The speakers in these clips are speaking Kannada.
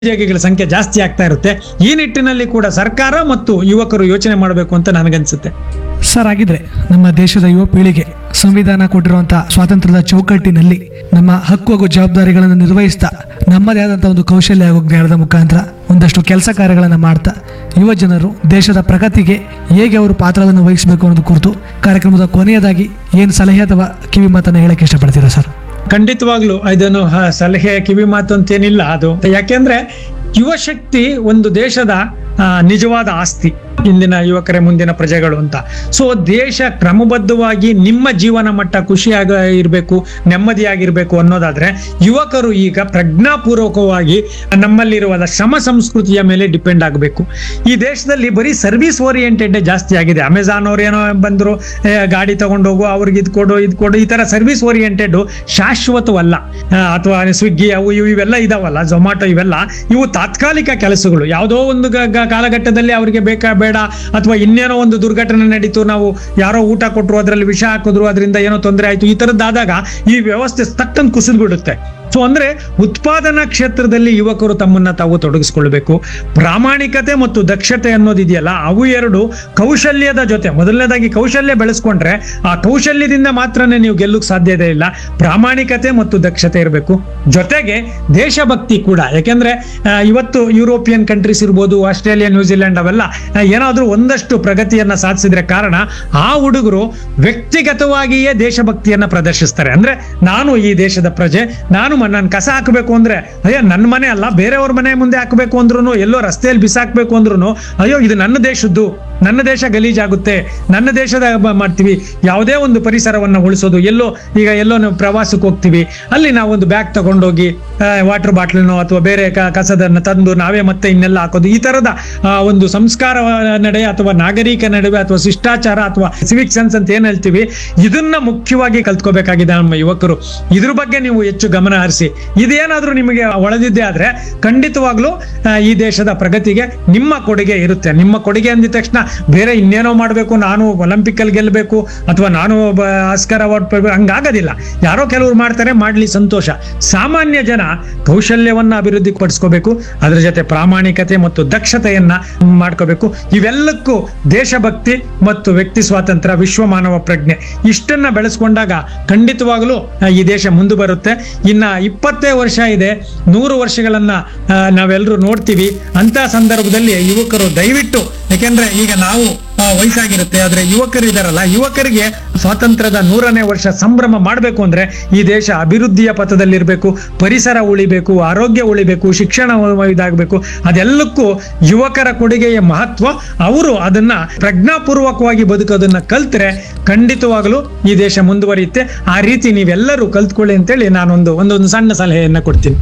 ಉದ್ಯೋಗಿಗಳ ಸಂಖ್ಯೆ ಜಾಸ್ತಿ ಆಗ್ತಾ ಇರುತ್ತೆ ಈ ನಿಟ್ಟಿನಲ್ಲಿ ಕೂಡ ಸರ್ಕಾರ ಮತ್ತು ಯುವಕರು ಯೋಚನೆ ಮಾಡಬೇಕು ಅಂತ ನನಗನ್ಸುತ್ತೆ ಸರ್ ಆಗಿದ್ರೆ ನಮ್ಮ ದೇಶದ ಯುವ ಪೀಳಿಗೆ ಸಂವಿಧಾನ ಕೊಟ್ಟಿರುವಂತಹ ಸ್ವಾತಂತ್ರ್ಯದ ಚೌಕಟ್ಟಿನಲ್ಲಿ ನಮ್ಮ ಹಕ್ಕು ಹಾಗೂ ಜವಾಬ್ದಾರಿಗಳನ್ನು ನಿರ್ವಹಿಸ್ತಾ ನಮ್ಮದೇ ಆದಂತಹ ಒಂದು ಕೌಶಲ್ಯ ಹಾಗೂ ಜ್ಞಾನದ ಮುಖಾಂತರ ಒಂದಷ್ಟು ಕೆಲಸ ಕಾರ್ಯಗಳನ್ನು ಮಾಡ್ತಾ ಯುವ ಜನರು ದೇಶದ ಪ್ರಗತಿಗೆ ಹೇಗೆ ಅವರು ಪಾತ್ರವನ್ನು ವಹಿಸಬೇಕು ಅನ್ನೋದು ಕುರಿತು ಕಾರ್ಯಕ್ರಮದ ಕೊನೆಯದಾಗಿ ಏನು ಸಲಹೆ ಅಥವಾ ಕಿವಿ ಮಾತನ್ನು ಹೇಳಕ್ಕೆ ಇಷ್ಟಪಡ್ತೀರಾ ಸರ್ ಖಂಡಿತವಾಗ್ಲು ಇದನ್ನು ಹ, ಸಲಹೆ ಕಿವಿ ಮಾತು ಅಂತೇನಿಲ್ಲ ಅದು ಯಾಕೆಂದ್ರೆ ಯುವ ಶಕ್ತಿ ಒಂದು ದೇಶದ ಆ, ನಿಜವಾದ ಆಸ್ತಿ ಇಂದಿನ ಯುವಕರೇ ಮುಂದಿನ ಪ್ರಜೆಗಳು ಅಂತ ಸೊ ದೇಶ ಕ್ರಮಬದ್ಧವಾಗಿ ನಿಮ್ಮ ಜೀವನ ಮಟ್ಟ ಖುಷಿಯಾಗ ಇರಬೇಕು ನೆಮ್ಮದಿಯಾಗಿರ್ಬೇಕು ಅನ್ನೋದಾದ್ರೆ ಯುವಕರು ಈಗ ಪ್ರಜ್ಞಾಪೂರ್ವಕವಾಗಿ ನಮ್ಮಲ್ಲಿರುವ ಶ್ರಮ ಸಂಸ್ಕೃತಿಯ ಮೇಲೆ ಡಿಪೆಂಡ್ ಆಗಬೇಕು ಈ ದೇಶದಲ್ಲಿ ಬರೀ ಸರ್ವಿಸ್ ಓರಿಯೆಂಟೆಡ್ ಜಾಸ್ತಿ ಆಗಿದೆ ಅಮೆಝಾನ್ ಅವ್ರು ಏನೋ ಬಂದ್ರು ಏ, ಗಾಡಿ ತಗೊಂಡೋಗು ಅವ್ರಿಗೆ ಇದು ಕೊಡು ಇದು ಕೊಡು ಈ ತರ ಸರ್ವಿಸ್ ಓರಿಯೆಂಟೆಡ್ ಶಾಶ್ವತವಲ್ಲ ಆ, ಅಥವಾ ಸ್ವಿಗ್ಗಿ ಅವು ಇವು ಇವೆಲ್ಲ ಇದಾವಲ್ಲ ಝೊಮ್ಯಾಟೊ ಇವೆಲ್ಲ ಇವು ತಾತ್ಕಾಲಿಕ ಕೆಲಸಗಳು ಯಾವುದೋ ಒಂದು ಗ- ಗ- ಕಾಲಘಟ್ಟದಲ್ಲಿ ಅವರಿಗೆ ಬೇಕಾ ಬೇಡ ಅಥವಾ ಇನ್ನೇನೋ ಒಂದು ದುರ್ಘಟನೆ ನಡೀತು ನಾವು ಯಾರೋ ಊಟ ಕೊಟ್ಟರು ಅದರಲ್ಲಿ ವಿಷ ಹಾಕಿದ್ರು ಅದರಿಂದ ಏನೋ ತೊಂದರೆ ಆಯ್ತು ಈ ತರದ್ದಾದಾಗ ಈ ವ್ಯವಸ್ಥೆ ತಕ್ಕಂತ ಕುಸಿದು ಬಿಡುತ್ತೆ ಸೊ ಅಂದ್ರೆ ಉತ್ಪಾದನಾ ಕ್ಷೇತ್ರದಲ್ಲಿ ಯುವಕರು ತಮ್ಮನ್ನ ತಾವು ತೊಡಗಿಸ್ಕೊಳ್ಬೇಕು ಪ್ರಾಮಾಣಿಕತೆ ಮತ್ತು ದಕ್ಷತೆ ಅನ್ನೋದಿದೆಯಲ್ಲ ಅವು ಎರಡು ಕೌಶಲ್ಯದ ಜೊತೆ ಮೊದಲನೇದಾಗಿ ಕೌಶಲ್ಯ ಬೆಳೆಸ್ಕೊಂಡ್ರೆ ಆ ಕೌಶಲ್ಯದಿಂದ ಮಾತ್ರನೇ ನೀವು ಗೆಲ್ಲುಕ್ ಸಾಧ್ಯತೆ ಇಲ್ಲ ಪ್ರಾಮಾಣಿಕತೆ ಮತ್ತು ದಕ್ಷತೆ ಇರಬೇಕು ಜೊತೆಗೆ ದೇಶಭಕ್ತಿ ಕೂಡ ಯಾಕೆಂದ್ರೆ ಆ, ಇವತ್ತು ಯುರೋಪಿಯನ್ ಕಂಟ್ರೀಸ್ ಇರ್ಬೋದು ಆಸ್ಟ್ರೇಲಿಯಾ ನ್ಯೂಜಿಲೆಂಡ್ ಅವೆಲ್ಲ ಆ, ಏನಾದ್ರೂ ಒಂದಷ್ಟು ಪ್ರಗತಿಯನ್ನ ಸಾಧಿಸಿದ್ರೆ ಕಾರಣ ಆ ಹುಡುಗರು ವ್ಯಕ್ತಿಗತವಾಗಿಯೇ ದೇಶಭಕ್ತಿಯನ್ನ ಪ್ರದರ್ಶಿಸ್ತಾರೆ ಅಂದ್ರೆ ನಾನು ಈ ದೇಶದ ಪ್ರಜೆ ನಾನು ನನ್ನ ಕಸ ಹಾಕಬೇಕು ಅಂದ್ರೆ ಅಯ್ಯೋ ನನ್ನ ಮನೆ ಅಲ್ಲ ಬೇರೆಯವ್ರ ಮನೆ ಮುಂದೆ ಹಾಕಬೇಕು ಅಂದ್ರೂ ಎಲ್ಲೋ ರಸ್ತೆಯಲ್ಲಿ ಬಿಸಾಕ್ಬೇಕು ಅಂದ್ರೂ ಅಯ್ಯೋ ಇದು ನನ್ನ ದೇಶದ್ದು ನನ್ನ ದೇಶ ಗಲೀಜಾಗುತ್ತೆ ನನ್ನ ದೇಶದ ಬ- ಮಾಡ್ತೀವಿ ಯಾವುದೇ ಒಂದು ಪರಿಸರವನ್ನ ಉಳಿಸೋದು ಎಲ್ಲೋ ಈಗ ಎಲ್ಲೋ ನಾವು ಪ್ರವಾಸಕ್ಕೆ ಹೋಗ್ತೀವಿ ಅಲ್ಲಿ ನಾವು ಒಂದು ಬ್ಯಾಗ್ ತಗೊಂಡೋಗಿ ವಾಟರ್ ಬಾಟ್ಲನ್ನು ಅಥವಾ ಬೇರೆ ಕ- ಕಸದನ್ನ ತಂದು ನಾವೇ ಮತ್ತೆ ಇನ್ನೆಲ್ಲ ಹಾಕೋದು ಈ ತರದ ಆ, ಒಂದು ಸಂಸ್ಕಾರ ನಡೆ ಅಥವಾ ನಾಗರಿಕ ನಡುವೆ ಅಥವಾ ಶಿಷ್ಟಾಚಾರ ಅಥವಾ ಸಿವಿಕ್ ಸೆನ್ಸ್ ಅಂತ ಏನ್ ಹೇಳ್ತೀವಿ ಇದನ್ನ ಮುಖ್ಯವಾಗಿ ಕಲ್ತ್ಕೋಬೇಕಾಗಿದೆ ನಮ್ಮ ಯುವಕರು ಇದ್ರ ಬಗ್ಗೆ ನೀವು ಹೆಚ್ಚು ಗಮನ ಹರಿಸಿ ಇದೇನಾದ್ರೂ ನಿಮಗೆ ಒಳದಿದ್ದೇ ಆದ್ರೆ ಖಂಡಿತವಾಗ್ಲೂ ಆ, ಈ ದೇಶದ ಪ್ರಗತಿಗೆ ನಿಮ್ಮ ಕೊಡುಗೆ ಇರುತ್ತೆ ನಿಮ್ಮ ಕೊಡುಗೆ ಅಂದಿದ ತಕ್ಷಣ ಬೇರೆ ಇನ್ನೇನೋ ಮಾಡಬೇಕು ನಾನು ಒಲಿಂಪಿಕ್ ಅಲ್ಲಿ ಗೆಲ್ಲಬೇಕು ಅಥವಾ ನಾನು ಒಬ್ಬ ಆಸ್ಕರ್ ಅವಾರ್ಡ್ ಪಡಿಬೇಕು ಹಂಗಾಗೋದಿಲ್ಲ ಯಾರೋ ಕೆಲವರು ಮಾಡ್ತಾರೆ ಮಾಡ್ಲಿ ಸಂತೋಷ ಸಾಮಾನ್ಯ ಜನ ಕೌಶಲ್ಯವನ್ನ ಅಭಿವೃದ್ಧಿ ಪಡಿಸ್ಕೋಬೇಕು ಅದ್ರ ಜೊತೆ ಪ್ರಾಮಾಣಿಕತೆ ಮತ್ತು ದಕ್ಷತೆಯನ್ನ ಮಾಡ್ಕೋಬೇಕು ಇವೆಲ್ಲಕ್ಕೂ ದೇಶಭಕ್ತಿ ಮತ್ತು ವ್ಯಕ್ತಿ ಸ್ವಾತಂತ್ರ್ಯ ವಿಶ್ವ ಮಾನವ ಪ್ರಜ್ಞೆ ಇಷ್ಟನ್ನ ಬೆಳೆಸ್ಕೊಂಡಾಗ ಖಂಡಿತವಾಗಲೂ ಆ, ಈ ದೇಶ ಮುಂದೆ ಬರುತ್ತೆ ಇನ್ನ ಇಪ್ಪತ್ತೇ ವರ್ಷ ಇದೆ ನೂರು ವರ್ಷಗಳನ್ನ ಆ, ನಾವೆಲ್ಲರೂ ನೋಡ್ತೀವಿ ಅಂತ ಸಂದರ್ಭದಲ್ಲಿ ಯುವಕರು ದಯವಿಟ್ಟು ಯಾಕೆಂದ್ರೆ ಈಗ ನಾವು ಆ, ವಯಸ್ಸಾಗಿರುತ್ತೆ ಆದ್ರೆ ಯುವಕರು ಇದಾರಲ್ಲ ಯುವಕರಿಗೆ ಸ್ವಾತಂತ್ರ್ಯದ ನೂರನೇ ವರ್ಷ ಸಂಭ್ರಮ ಮಾಡಬೇಕು ಅಂದ್ರೆ ಈ ದೇಶ ಅಭಿವೃದ್ಧಿಯ ಪಥದಲ್ಲಿರ್ಬೇಕು ಪರಿಸರ ಉಳಿಬೇಕು ಆರೋಗ್ಯ ಉಳಿಬೇಕು ಶಿಕ್ಷಣ ಇದಾಗಬೇಕು ಅದೆಲ್ಲಕ್ಕೂ ಯುವಕರ ಕೊಡುಗೆಯ ಮಹತ್ವ ಅವರು ಅದನ್ನ ಪ್ರಜ್ಞಾಪೂರ್ವಕವಾಗಿ ಬದುಕೋದನ್ನ ಕಲ್ತ್ರೆ ಖಂಡಿತವಾಗಲೂ ಈ ದೇಶ ಮುಂದುವರಿಯುತ್ತೆ ಆ ರೀತಿ ನೀವೆಲ್ಲರೂ ಕಲ್ತ್ಕೊಳ್ಳಿ ಅಂತೇಳಿ ನಾನೊಂದು ಒಂದೊಂದು ಸಣ್ಣ ಸಲಹೆಯನ್ನ ಕೊಡ್ತೀನಿ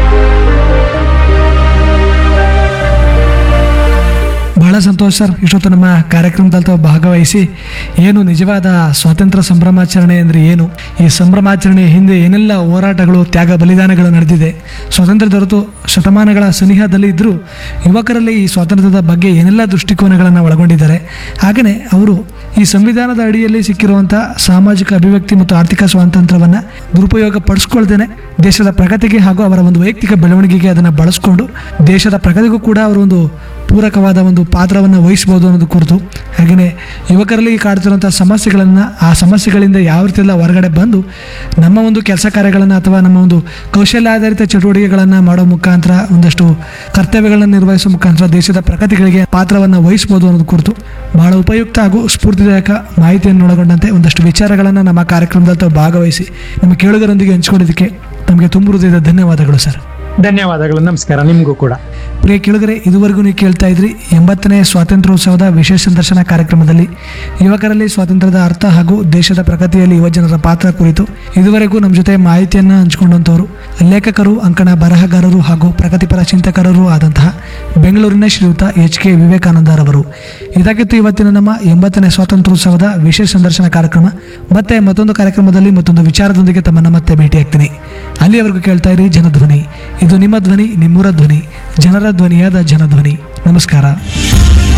ಬಹಳ ಸಂತೋಷ ಸರ್ ಇಷ್ಟೊತ್ತು ನಮ್ಮ ಕಾರ್ಯಕ್ರಮದಲ್ಲಿ ತಾವು ಭಾಗವಹಿಸಿ ಏನು ನಿಜವಾದ ಸ್ವಾತಂತ್ರ್ಯ ಸಂಭ್ರಮಾಚರಣೆ ಅಂದರೆ ಏನು ಈ ಸಂಭ್ರಮಾಚರಣೆಯ ಹಿಂದೆ ಏನೆಲ್ಲ ಹೋರಾಟಗಳು ತ್ಯಾಗ ಬಲಿದಾನಗಳು ನಡೆದಿದೆ ಸ್ವಾತಂತ್ರ್ಯ ದೊರೆತು ಶತಮಾನಗಳ ಸನಿಹದಲ್ಲಿ ಇದ್ದರೂ ಯುವಕರಲ್ಲಿ ಈ ಸ್ವಾತಂತ್ರ್ಯದ ಬಗ್ಗೆ ಏನೆಲ್ಲ ದೃಷ್ಟಿಕೋನಗಳನ್ನು ಒಳಗೊಂಡಿದ್ದಾರೆ ಹಾಗೆಯೇ ಅವರು ಈ ಸಂವಿಧಾನದ ಅಡಿಯಲ್ಲಿ ಸಿಕ್ಕಿರುವಂಥ ಸಾಮಾಜಿಕ ಅಭಿವ್ಯಕ್ತಿ ಮತ್ತು ಆರ್ಥಿಕ ಸ್ವಾತಂತ್ರ್ಯವನ್ನು ದುರುಪಯೋಗ ಪಡಿಸ್ಕೊಳ್ದೇನೆ ದೇಶದ ಪ್ರಗತಿಗೆ ಹಾಗೂ ಅವರ ಒಂದು ವೈಯಕ್ತಿಕ ಬೆಳವಣಿಗೆಗೆ ಅದನ್ನು ಬಳಸ್ಕೊಂಡು ದೇಶದ ಪ್ರಗತಿಗೂ ಕೂಡ ಅವರು ಒಂದು ಪೂರಕವಾದ ಒಂದು ಪಾತ್ರವನ್ನು ವಹಿಸ್ಬೋದು ಅನ್ನೋದು ಕುರಿತು ಹಾಗೆಯೇ ಯುವಕರಲ್ಲಿ ಕಾಡ್ತಿರುವಂಥ ಸಮಸ್ಯೆಗಳನ್ನು ಆ ಸಮಸ್ಯೆಗಳಿಂದ ಯಾವ ರೀತಿಯೆಲ್ಲ ಹೊರಗಡೆ ಬಂದು ನಮ್ಮ ಒಂದು ಕೆಲಸ ಕಾರ್ಯಗಳನ್ನು ಅಥವಾ ನಮ್ಮ ಒಂದು ಕೌಶಲ್ಯಾಧಾರಿತ ಚಟುವಟಿಕೆಗಳನ್ನು ಮಾಡೋ ಮುಖಾಂತರ ಒಂದಷ್ಟು ಕರ್ತವ್ಯಗಳನ್ನು ನಿರ್ವಹಿಸೋ ಮುಖಾಂತರ ದೇಶದ ಪ್ರಗತಿಗಳಿಗೆ ಪಾತ್ರವನ್ನು ವಹಿಸ್ಬೋದು ಅನ್ನೋದು ಕುರಿತು ಬಹಳ ಉಪಯುಕ್ತ ಹಾಗೂ ಸ್ಫೂರ್ತಿದಾಯಕ ಮಾಹಿತಿಯನ್ನು ಒಳಗೊಂಡಂತೆ ಒಂದಷ್ಟು ವಿಚಾರಗಳನ್ನು ನಮ್ಮ ಕಾರ್ಯಕ್ರಮದಲ್ಲಿ ತಾವು ಭಾಗವಹಿಸಿ ನಮ್ಮ ಕೇಳುಗರೊಂದಿಗೆ ಹಂಚಿಕೊಂಡಿದ್ದಕ್ಕೆ ನಮಗೆ ತುಂಬ ಹೃದಯದ ಧನ್ಯವಾದಗಳು ಸರ್ ಧನ್ಯವಾದಗಳು ನಮಸ್ಕಾರ ನಿಮಗೂ ಕೂಡ ಪ್ರಿಯ ಕೇಳಿದರೆ ಇದುವರೆಗೂ ನೀವು ಕೇಳ್ತಾ ಇದ್ರಿ ಎಂಬತ್ತನೇ ಸ್ವಾತಂತ್ರ್ಯೋತ್ಸವದ ವಿಶೇಷ ಸಂದರ್ಶನ ಕಾರ್ಯಕ್ರಮದಲ್ಲಿ ಯುವಕರಲ್ಲಿ ಸ್ವಾತಂತ್ರ್ಯದ ಅರ್ಥ ಹಾಗೂ ದೇಶದ ಪ್ರಗತಿಯಲ್ಲಿ ಯುವಜನರ ಪಾತ್ರ ಕುರಿತು ಇದುವರೆಗೂ ನಮ್ಮ ಜೊತೆ ಮಾಹಿತಿಯನ್ನು ಹಂಚಿಕೊಂಡಂಥವರು ಲೇಖಕರು ಅಂಕಣ ಬರಹಗಾರರು ಹಾಗೂ ಪ್ರಗತಿಪರ ಚಿಂತಕರು ಆದಂತಹ ಬೆಂಗಳೂರಿನ ಶ್ರೀಯುತ ಎಚ್ ಕೆ ವಿವೇಕಾನಂದರವರು ಇದಾಗಿತ್ತು ಇವತ್ತಿನ ನಮ್ಮ ಎಂಬತ್ತನೇ ಸ್ವಾತಂತ್ರ್ಯೋತ್ಸವದ ವಿಶೇಷ ಸಂದರ್ಶನ ಕಾರ್ಯಕ್ರಮ ಮತ್ತೆ ಮತ್ತೊಂದು ಕಾರ್ಯಕ್ರಮದಲ್ಲಿ ಮತ್ತೊಂದು ವಿಚಾರದೊಂದಿಗೆ ತಮ್ಮನ್ನ ಮತ್ತೆ ಭೇಟಿಯಾಗ್ತೀನಿ ಅಲ್ಲಿಯವರೆಗೂ ಕೇಳ್ತಾ ಇರಿ ಜನಧ್ವನಿ ಇದು ನಿಮ್ಮ ಧ್ವನಿ ನಿಮ್ಮೂರ ಧ್ವನಿ ಜನರ ಧ್ವನಿಯಾದ ಜನಧ್ವನಿ ನಮಸ್ಕಾರ